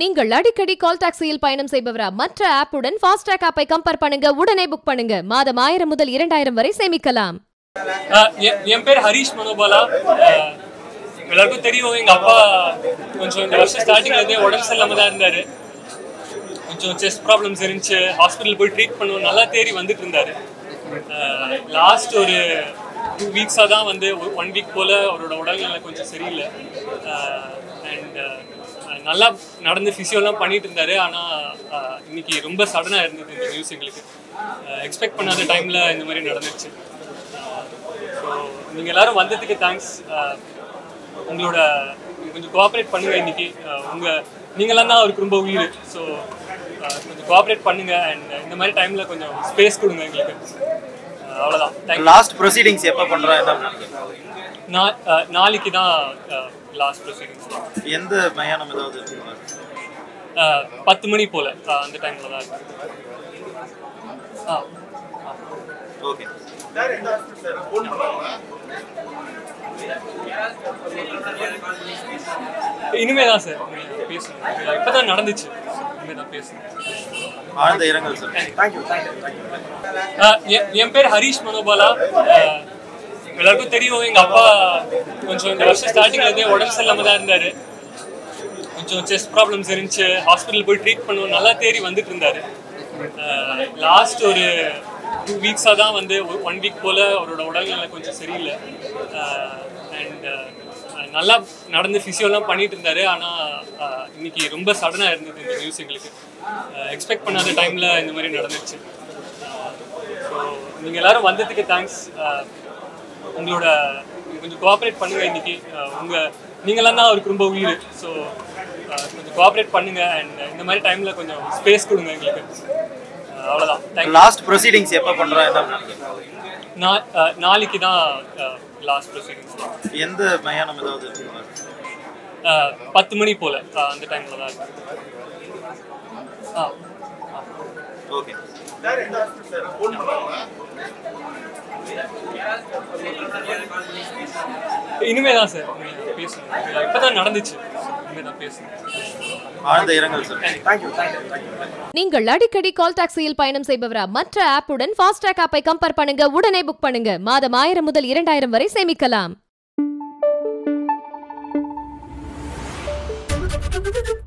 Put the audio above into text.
நீங்கள் அடிக்கடி கால் டாக்ஸியில் பயணம் செய்பவரா மற்ற ஆப்புடன் ஃபாஸ்டாக் ஆப்பை கம்பேர் பண்ணுங்க உடனே புக் பண்ணுங்க மாதம் ஆயிரம் முதல் இரண்டாயிரம் வரை சேமிக்கலாம் ஆஹ் என் என் பேர் ஹரிஷ் மனோபாலா ஆஹ் எல்லாருக்கும் தெரியும் எங்க அப்பா கொஞ்சம் இந்த வருஷம் ஸ்டார்டிங்ல இருந்தே உடம்பு சரியில்லாம தான் இருந்தாரு கொஞ்சம் செஸ்ட் ப்ராப்ளம்ஸ் இருந்துச்சு ஹாஸ்பிட்டல் போய் ட்ரீட் பண்ணுவோம் நல்லா தேறி வந்துட்டு இருந்தாரு லாஸ்ட் ஒரு டூ வீக்ஸாக தான் வந்து ஒன் வீக் போல் அவரோட உடல்நிலை கொஞ்சம் சரியில்லை அண்ட் நல்லா நடந்து ஃபிசியோலாம் பண்ணிட்டு இருந்தாரு ஆனால் இன்னைக்கு ரொம்ப சடனாக இருந்தது இந்த நியூஸ் எங்களுக்கு எக்ஸ்பெக்ட் பண்ணாத டைமில் இந்த மாதிரி நடந்துச்சு ஸோ நீங்கள் எல்லாரும் வந்ததுக்கு தேங்க்ஸ் உங்களோட நீங்க கொஞ்சம் கோஆப்ரேட் பண்ணுங்க இன்னைக்கு அஹ் உங்க நீங்களாம் தான் அவருக்கு ரொம்ப உயிர் ஸோ கொஞ்சம் கோஆப்ரேட் பண்ணுங்க அண்ட் இந்த மாதிரி டைம்ல கொஞ்சம் ஸ்பேஸ் கொடுங்க எங்களுக்கு அஹ் அவ்வளவுதான் தேங்க்யூ லாஸ்ட் ப்ரொசீடிங்ஸ் எப்போ பண்றோம் என்ன நா- அஹ் நாளைக்கு தான் லாஸ்ட் ப்ரொசீடிங்ஸ் எந்த மயானம் ஏதாவது பத்து மணி போல அஹ் அந்த டைம்ல தான் இருக்கு ஆ ஓகே இனிமே தான் சார் பேசணும் இப்போ தான் நடந்துச்சு இனிமே தான் பேசணும் ஆழ்ந்த இரங்கல் சார் ஆஹ் என் என் பேர் ஹரிஷ் மனோபாலா ஆஹ் எல்லாருக்கும் தெரியும் எங்க அப்பா கொஞ்சம் இந்த வருஷம் ஸ்டார்டிங்ல இருந்தே உடம்பு சரியில்லாம தான் இருந்தாரு கொஞ்சம் செஸ்ட் ப்ராப்ளம்ஸ் இருந்துச்சு ஹாஸ்பிட்டல் போய் ட்ரீட் பண்ணுவோம் நல்லா தேறி வந்துட்டு இருந்தாரு லாஸ்ட் ஒரு டூ வீக்ஸாக தான் வந்து ஒன் வீக் போல் அவரோட உடல்நிலை கொஞ்சம் சரியில்லை அண்ட் நல்லா நடந்து ஃபிசியோலாம் பண்ணிட்டு இருந்தாரு ஆனால் இன்னைக்கு ரொம்ப சடனாக இருந்தது இந்த நியூஸ் எங்களுக்கு எக்ஸ்பெக்ட் பண்ணாத டைமில் இந்த மாதிரி நடந்துச்சு ஸோ நீங்கள் எல்லாரும் வந்ததுக்கு தேங்க்ஸ் உங்களோட நீங்க கொஞ்சம் கோஆப்ரேட் பண்ணுங்க இன்னைக்கு அஹ் உங்க நீங்களாம் தான் அவருக்கு ரொம்ப உயிர் ஸோ கொஞ்சம் கோஆப்ரேட் பண்ணுங்க அண்ட் இந்த மாதிரி டைம்ல கொஞ்சம் ஸ்பேஸ் கொடுங்க எங்களுக்கு அஹ் அவ்வளவுதான் தேங்க்யூ லாஸ்ட் ப்ரொசீடிங்ஸ் எப்போ பண்றோம் என்ன நா- அஹ் நாளைக்கு தான் லாஸ்ட் ப்ரொசீடிங்ஸ் எந்த மயானம் ஏதாவது பத்து மணி போல அஹ் அந்த டைம்ல தான் இருக்கு ஆ ஓகே இனிமே தான் சார் பேசணும் இப்போ தான் நடந்துச்சு இனிமே தான் பேசணும் ஆழ்ந்த இரங்கல் சார் நீங்கள் அடிக்கடி கால் டாக்ஸியில் பயணம் செய்பவரா மற்ற ஆப்புடன் ஃபாஸ்டாக் ஆப்பை கம்பேர் பண்ணுங்க உடனே புக் பண்ணுங்க மாதம் ஆயிரம் முதல் இரண்டாயிரம் வரை சேமிக்கலாம்